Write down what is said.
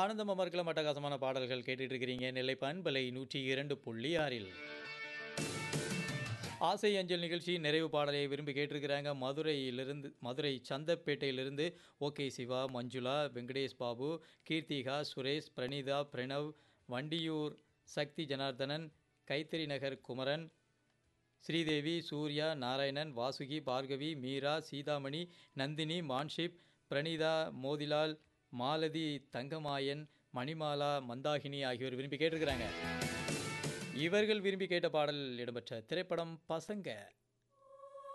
ஆனந்தம் அமர்க்கலாம் அட்டகாசமான பாடல்கள் கேட்டுட்டு இருக்கிறீங்க நெல்லை பண்பலை நூற்றி இரண்டு புள்ளி ஆறில் ஆசை அஞ்சல் நிகழ்ச்சி நிறைவு பாடலை விரும்பி கேட்டிருக்கிறாங்க மதுரையிலிருந்து மதுரை சந்தப்பேட்டையிலிருந்து ஓகே சிவா மஞ்சுளா வெங்கடேஷ் பாபு கீர்த்திகா சுரேஷ் பிரணீதா பிரணவ் வண்டியூர் சக்தி ஜனார்தனன் கைத்தறி நகர் குமரன் ஸ்ரீதேவி சூர்யா நாராயணன் வாசுகி பார்கவி மீரா சீதாமணி நந்தினி மான்ஷிப் பிரணீதா மோதிலால் மாலதி தங்கமாயன் மணிமாலா மந்தாகினி ஆகியோர் விரும்பி கேட்டிருக்கிறாங்க இவர்கள் விரும்பி கேட்ட பாடல் இடம்பெற்ற திரைப்படம் பசங்க